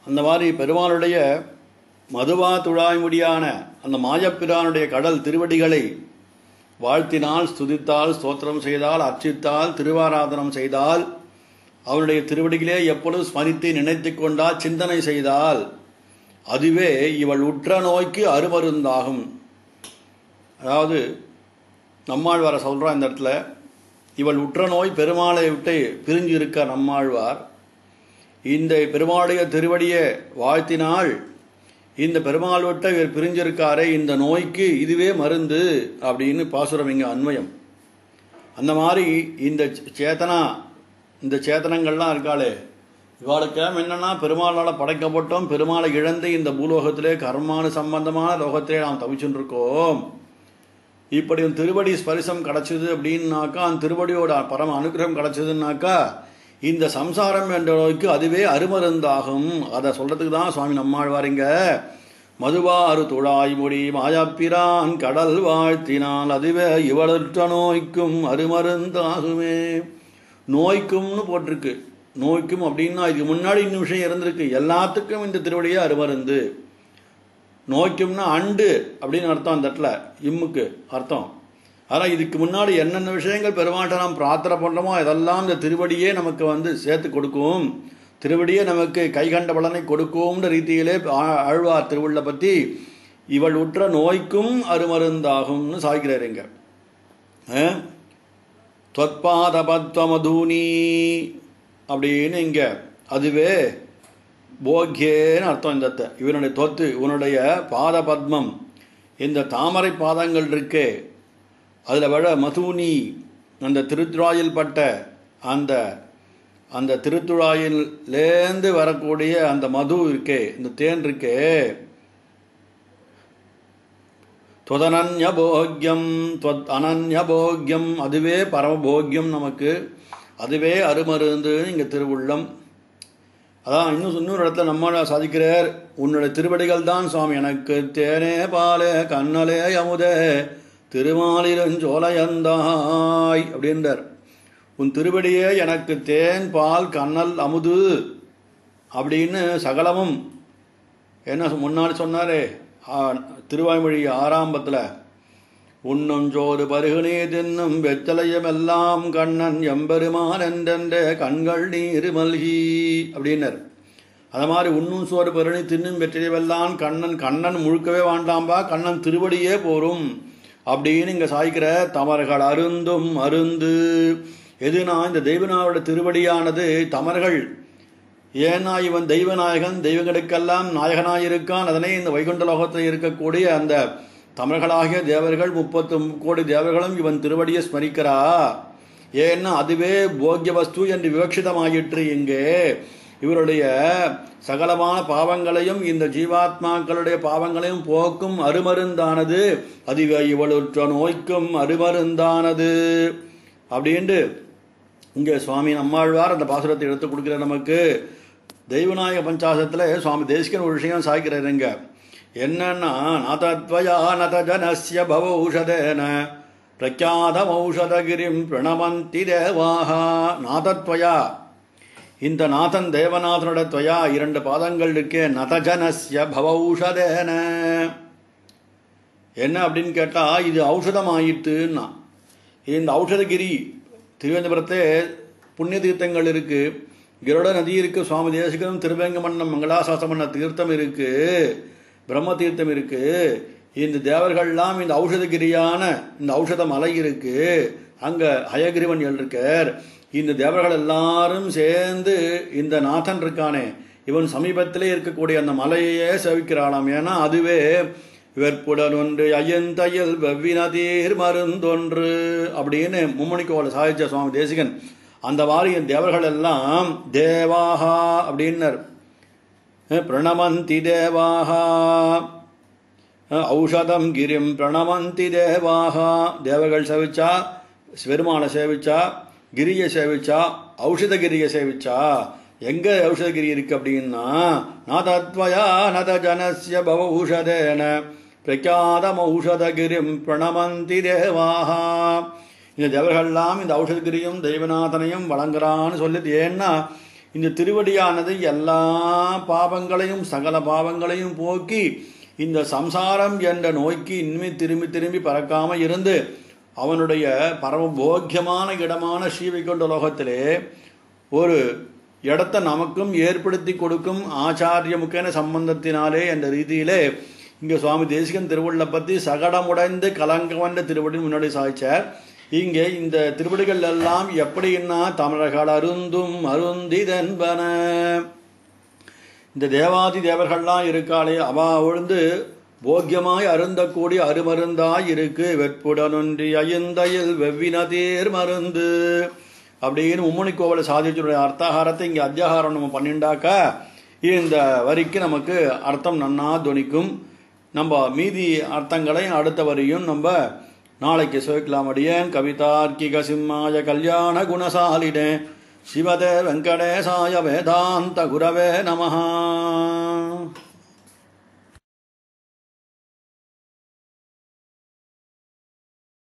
அந்த மாதிரி பெருமாளுடைய மதுவா துழாய்முடியான அந்த மாயப்பிரானுடைய கடல் திருவடிகளை வாழ்த்தினால் ஸ்துதித்தால் ஸ்தோத்திரம் செய்தால் அர்ச்சித்தால் திருவாராதனம் செய்தால் அவருடைய திருவடிகளே எப்பொழுது ஸ்மரித்து நினைத்து கொண்டால் சிந்தனை செய்தால் அதுவே இவள் உற்ற நோய்க்கு அருமருந்தாகும் அதாவது நம்மாழ்வாரை சொல்கிறான் இந்த இடத்துல இவள் உற்ற நோய் பெருமாளை விட்டு பிரிஞ்சு இருக்க நம்மாழ்வார் இந்த பெருமாளுடைய திருவடியை வாழ்த்தினால் இந்த பெருமாள் விட்ட இவர் பிரிஞ்சிருக்காரே இந்த நோய்க்கு இதுவே மருந்து அப்படின்னு பாசுரம் இங்கே அன்வயம் அந்த மாதிரி இந்த சேத்தனா இந்த சேத்தனங்கள்லாம் இருக்காளே இவாளுக்கெல்லாம் என்னன்னா பெருமாளால் படைக்கப்பட்டோம் பெருமாளை இழந்து இந்த பூலோகத்திலே கர்மானு சம்பந்தமான லோகத்திலே நாம் தவிச்சுட்டு இருக்கோம் இப்படி ஒரு திருவடி ஸ்பரிசம் கிடைச்சது அப்படின்னாக்கா அந்த திருவடியோட பரம அனுகிரகம் கிடைச்சதுன்னாக்கா இந்த சம்சாரம் என்ற நோய்க்கு அதுவே அருமருந்தாகும் அதை சொல்றதுக்கு தான் சுவாமி நம்மாழ்வாரிங்க மதுவாறு துழாய் முடி மாயாப்பிரான் கடல் வாழ்த்தினால் அதுவே இவளற்ற நோய்க்கும் அருமருந்தாகுமே நோய்க்கும்னு போட்டிருக்கு நோய்க்கும் அப்படின்னா இதுக்கு முன்னாடி இன்னும் விஷயம் இருந்திருக்கு எல்லாத்துக்கும் இந்த திருவடியே அருமருந்து நோய்க்கும்னா அண்டு அப்படின்னு அர்த்தம் அந்த இடத்துல இம்முக்கு அர்த்தம் ஆனால் இதுக்கு முன்னாடி என்னென்ன விஷயங்கள் பெருமாட்ட நாம் பிரார்த்தனை பண்ணுறோமோ அதெல்லாம் இந்த திருவடியே நமக்கு வந்து சேர்த்து கொடுக்கும் திருவடியே நமக்கு கைகண்ட பலனை கொடுக்கும்ன்ற ரீதியிலே ஆ- ஆழ்வார் திருவுள்ள பற்றி இவள் உற்ற நோய்க்கும் அருமருந்தாகும்னு சாய்க்கிறார் இங்க தொற்பாத பத்வமதூனி அப்படின்னு இங்க அதுவே போக்கியேன்னு அர்த்தம் இந்த இடத்த. இவனுடைய தொத்து இவனுடைய பாத பத்மம் இந்த தாமரை பாதங்கள் இருக்கே அதில் விட மதூனி அந்த திருத்துழாயில் பட்ட அந்த அந்த திருத்துழாயிலேந்து வரக்கூடிய அந்த மது இருக்கே இந்த தேன் இருக்கே தொதனன்ய போக்கியம் தொத் அனன்ய போக்கியம் அதுவே பரமபோக்கியம் நமக்கு அதுவே அருமருந்து இங்கே திருவுள்ளம் அதான் இன்னும் இன்னொரு இடத்துல நம்ம சாதிக்கிறார் உன்னுடைய திருவடிகள் தான் சுவாமி எனக்கு தேனே பாலே கண்ணலே அமுதே திருமாலிரஞ்சோலையந்தாய் அப்படின்றார் உன் திருவடியே எனக்கு தேன் பால் கண்ணல் அமுது அப்படின்னு சகலமும் என்ன முன்னாடி சொன்னாரே ஆ, திருவாய்மொழி ஆறாம்பத்தில் உண்ணும் சோறு பருகுனே தின்னும் வெத்தலையமெல்லாம் கண்ணன் எம்பெருமான் என்றென்ற கண்கள் நீர் மல்கி அப்படின்னர் அது மாதிரி உண்ணும் சோறு பருணி தின்னும் வெற்றிலையெல்லாம் கண்ணன் கண்ணன் முழுக்கவே வேண்டாம்பா கண்ணன் திருவடியே போரும் அப்படின்னு இங்கே சாய்க்கிற தமர்கள் அருந்தும் அருந்து எதுனா இந்த தெய்வனாவோட திருவடியானது தமர்கள் ஏன்னா இவன் தெய்வநாயகன் தெய்வங்களுக்கெல்லாம் நாயகனாயிருக்கான் அதனை இந்த வைகுண்ட லோகத்தில் இருக்கக்கூடிய அந்த தமிழர்களாகிய தேவர்கள் முப்பத்து கோடி தேவர்களும் இவன் திருவடியை ஸ்மரிக்கிறா ஏன்னா அதுவே போக்கிய வஸ்து என்று விவக்ஷிதமாயிற்று இங்கே இவருடைய சகலமான பாவங்களையும் இந்த ஜீவாத்மாக்களுடைய பாவங்களையும் போக்கும் அருமருந்தானது அதுவே இவளுற்ற நோய்க்கும் அருமருந்தானது அப்படின்ட்டு இங்கே சுவாமி நம்மாழ்வார் அந்த பாசுரத்தை எடுத்து கொடுக்கிற நமக்கு தெய்வநாயக பஞ்சாசத்தில் சுவாமி தேசிகன் ஒரு விஷயம் சாய்க்கிறாருங்க என்னன்னா நதத்வயா நத ஜனஸ்ய பவ ஊஷதேன பிரக்யாதம் ஔஷதகிரிம் பிரணமந்தி தேவாகா நாதத்வயா இந்த நாதன் தேவநாதனோட துவயா இரண்டு பாதங்கள் இருக்கே நதஜனஸ்ய பவௌஷதேன என்ன அப்படின்னு கேட்டா இது ஔஷதம் ஆயிட்டுன்னா இந்த ஔஷதகிரி திருவேந்தபுரத்தே புண்ணிய தீர்த்தங்கள் இருக்கு கிருட நதி இருக்கு சுவாமி தேசிகரும் திருவேங்கமன்னம் மங்களாசாசம் பண்ண தீர்த்தம் இருக்கு பிரம்ம தீர்த்தம் இருக்கு இந்த தேவர்கள்லாம் இந்த ஔஷதகிரியான இந்த ஔஷத மலை இருக்கு அங்க ஹயகிரிவன் இருக்கார் இந்த தேவர்கள் எல்லாரும் சேர்ந்து இந்த நாதன் இருக்கானே இவன் சமீபத்திலே இருக்கக்கூடிய அந்த மலையே சேவிக்கிறாளாம் ஏன்னா அதுவே வெற்புடன் ஒன்று ஐயந்தையல் வெவ்வினதீர் மருந்தொன்று அப்படின்னு மும்மணிக்கோல சாதிச்ச சுவாமி தேசிகன் அந்த மாதிரி என் தேவர்கள் எல்லாம் தேவாகா அப்படின்னர் பிரணமந்தி தேவாகா ஔஷதம் கிரிம் பிரணமந்தி தேவாகா தேவர்கள் சேவிச்சா பெருமாளை சேவிச்சா கிரியை சேவிச்சா ஔஷதகிரியை சேவிச்சா எங்க ஔஷதகிரி இருக்கு அப்படின்னா நாதத்வயா நத ஜனஸ்ய பவ ஊஷதேன பிரக்யாதம் ஔஷதகிரிம் பிரணமந்தி தேவாகா இந்த தேவர்கள்லாம் இந்த ஔஷதகிரியும் தெய்வநாதனையும் வழங்குறான்னு சொல்லிட்டு ஏன்னா இந்த திருவடியானது எல்லா பாவங்களையும் சகல பாவங்களையும் போக்கி இந்த சம்சாரம் என்ற நோய்க்கு இனிமே திரும்பி திரும்பி பறக்காம இருந்து அவனுடைய பரம போக்கியமான இடமான ஸ்ரீவைகுண்ட லோகத்திலே ஒரு இடத்தை நமக்கும் ஏற்படுத்தி கொடுக்கும் ஆச்சாரிய முக்கிய சம்பந்தத்தினாலே என்ற ரீதியிலே இங்கே சுவாமி தேசிகன் திருவள்ள பற்றி சகடமுடைந்து கலங்கவன்ற திருவடி முன்னாடி சாய்ச்சார் இங்கே இந்த திருவடிகள் எல்லாம் எப்படின்னா தமிழர்கள் அருந்தும் அருந்திதன்பன இந்த தேவாதி தேவர்கள்லாம் இருக்காளே அவா ஒழுந்து போக்கியமாய் அருந்தக்கூடிய அருமருந்தாய் இருக்கு வெற்புடனொன்றி ஐந்தையில் வெவ்வின தேர் மருந்து அப்படின்னு உம்மணி கோவில சாதிச்சுடைய அர்த்தாகாரத்தை இங்கே அத்தியாகாரம் நம்ம பண்ணிண்டாக்கா இந்த வரிக்கு நமக்கு அர்த்தம் நன்னா துணிக்கும் நம்ம மீதி அர்த்தங்களை அடுத்த வரியும் நம்ம நாளைக்கு சுவைக்கலாம் அடியேன் கவிதார்க்கிக சிம்மாய கல்யாண குணசாலினே சிவதே வெங்கடேசாய வேதாந்த குரவே நமஹா